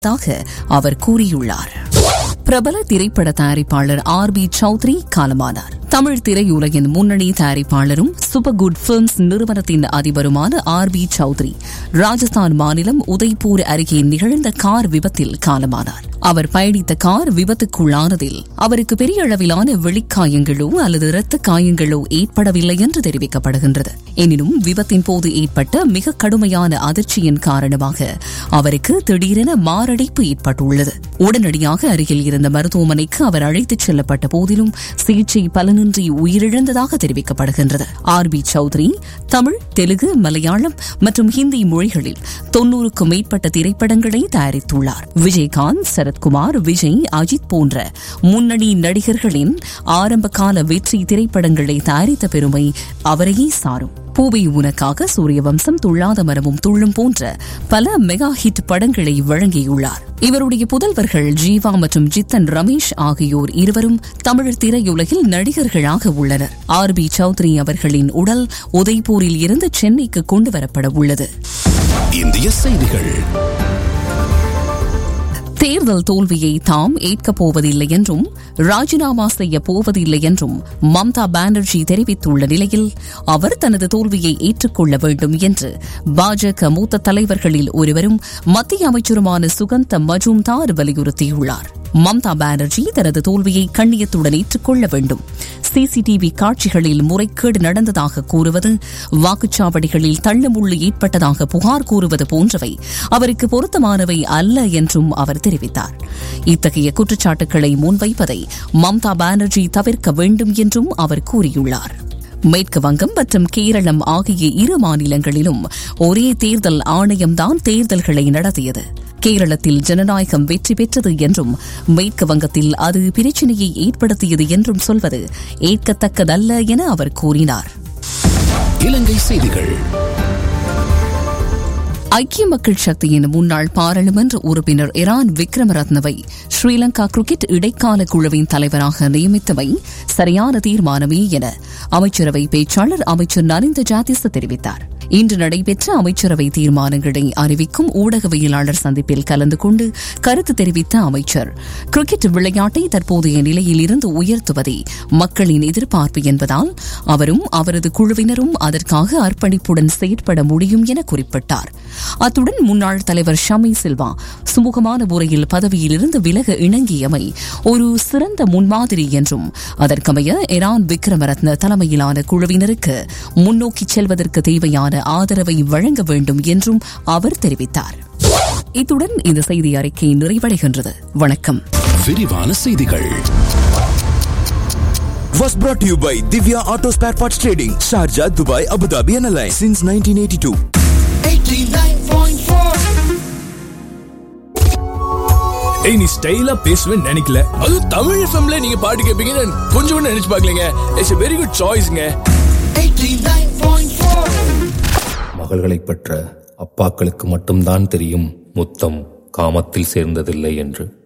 அவர் கூறியுள்ளார் பிரபல திரைப்பட தயாரிப்பாளர் ஆர் பி சௌத்ரி காலமானார் தமிழ் திரையுலகின் முன்னணி தயாரிப்பாளரும் சூப்பர் குட் பிலிம்ஸ் நிறுவனத்தின் அதிபருமான ஆர் பி சௌத்ரி ராஜஸ்தான் மாநிலம் உதய்பூர் அருகே நிகழ்ந்த கார் விபத்தில் காலமானார் அவர் பயணித்த கார் விபத்துக்குள்ளானதில் அவருக்கு பெரிய அளவிலான வெளிக்காயங்களோ அல்லது இரத்த காயங்களோ ஏற்படவில்லை என்று தெரிவிக்கப்படுகின்றது எனினும் விபத்தின் போது ஏற்பட்ட மிக கடுமையான அதிர்ச்சியின் காரணமாக அவருக்கு திடீரென மாரடைப்பு ஏற்பட்டுள்ளது உடனடியாக அருகில் இருந்த மருத்துவமனைக்கு அவர் அழைத்துச் செல்லப்பட்ட போதிலும் சிகிச்சை பலனின்றி உயிரிழந்ததாக தெரிவிக்கப்படுகின்றது ஆர் பி சௌத்ரி தமிழ் தெலுங்கு மலையாளம் மற்றும் ஹிந்தி மொழிகளில் தொன்னூறுக்கும் மேற்பட்ட திரைப்படங்களை தயாரித்துள்ளார் விஜயகாந்த் சரத்குமார் விஜய் அஜித் போன்ற முன்னணி நடிகர்களின் ஆரம்பகால வெற்றி திரைப்படங்களை தயாரித்த பெருமை அவரையே சாரும் பூவை உனக்காக சூரியவம்சம் துள்ளாத மரமும் துள்ளும் போன்ற பல மெகா ஹிட் படங்களை வழங்கியுள்ளார் இவருடைய புதல்வர்கள் ஜீவா மற்றும் ஜித்தன் ரமேஷ் ஆகியோர் இருவரும் தமிழ் திரையுலகில் நடிகர்களாக உள்ளனர் ஆர் பி சௌத்ரி அவர்களின் உடல் உதய்பூரில் இருந்து சென்னைக்கு கொண்டு வரப்பட உள்ளது இந்திய செய்திகள் தேர்தல் தோல்வியை தாம் ஏற்கப் போவதில்லை என்றும் ராஜினாமா செய்ய போவதில்லை என்றும் மம்தா பானர்ஜி தெரிவித்துள்ள நிலையில் அவர் தனது தோல்வியை ஏற்றுக்கொள்ள வேண்டும் என்று பாஜக மூத்த தலைவர்களில் ஒருவரும் மத்திய அமைச்சருமான சுகந்த மஜும்தார் வலியுறுத்தியுள்ளார் மம்தா பானர்ஜி தனது தோல்வியை கண்ணியத்துடன் ஏற்றுக்கொள்ள வேண்டும் சிசிடிவி காட்சிகளில் முறைகேடு நடந்ததாக கூறுவது வாக்குச்சாவடிகளில் தள்ளுமுள்ளு ஏற்பட்டதாக புகார் கூறுவது போன்றவை அவருக்கு பொருத்தமானவை அல்ல என்றும் அவர் தெரிவித்தார் இத்தகைய குற்றச்சாட்டுகளை முன்வைப்பதை மம்தா பானர்ஜி தவிர்க்க வேண்டும் என்றும் அவர் கூறியுள்ளார் மேற்கு வங்கம் மற்றும் கேரளம் ஆகிய இரு மாநிலங்களிலும் ஒரே தேர்தல் ஆணையம்தான் தேர்தல்களை நடத்தியது கேரளத்தில் ஜனநாயகம் வெற்றி பெற்றது என்றும் மேற்கு வங்கத்தில் அது பிரச்சினையை ஏற்படுத்தியது என்றும் சொல்வது ஏற்கத்தக்கதல்ல என அவர் கூறினார் இலங்கை செய்திகள் ஐக்கிய மக்கள் சக்தியின் முன்னாள் பாராளுமன்ற உறுப்பினர் இரான் விக்ரமரத்னவை ஸ்ரீலங்கா கிரிக்கெட் இடைக்கால குழுவின் தலைவராக நியமித்தவை சரியான தீர்மானமே என அமைச்சரவை பேச்சாளர் அமைச்சர் நரிந்த ஜாதிச தெரிவித்தார் இன்று நடைபெற்ற அமைச்சரவை தீர்மானங்களை அறிவிக்கும் ஊடகவியலாளர் சந்திப்பில் கலந்து கொண்டு கருத்து தெரிவித்த அமைச்சர் கிரிக்கெட் விளையாட்டை தற்போதைய நிலையில் இருந்து உயர்த்துவதே மக்களின் எதிர்பார்ப்பு என்பதால் அவரும் அவரது குழுவினரும் அதற்காக அர்ப்பணிப்புடன் செயற்பட முடியும் என குறிப்பிட்டார் அத்துடன் முன்னாள் தலைவர் ஷமி சில்வா சுமூகமான முறையில் பதவியிலிருந்து விலக இணங்கியமை ஒரு சிறந்த முன்மாதிரி என்றும் அதற்கமைய இரான் விக்ரமரத்ன தலைமையிலான குழுவினருக்கு முன்னோக்கி செல்வதற்கு தேவையான ஆதரவை வழங்க வேண்டும் என்றும் அவர் தெரிவித்தார் இத்துடன் இந்த செய்தி அறிக்கை நிறைவடைகின்றது வணக்கம் விரிவான செய்திகள் was brought to you by Divya Auto Spare Parts Trading, Sharjah, Dubai, Abu Dhabi and Alliance since 1982. ஏய் நீ ஸ்டைலா பேசுவேன்னு நினைக்கல அது தமிழ் எஃப்எம்ல நீங்க பாட்டு கேட்பீங்கன்னு கொஞ்சம் கூட நினைச்சு பார்க்கலங்க இட்ஸ் வெரி குட் சாய்ஸ்ங்க மகள்களைப் பெற்ற அப்பாக்களுக்கு மட்டும்தான் தெரியும் முத்தம் காமத்தில் சேர்ந்ததில்லை என்று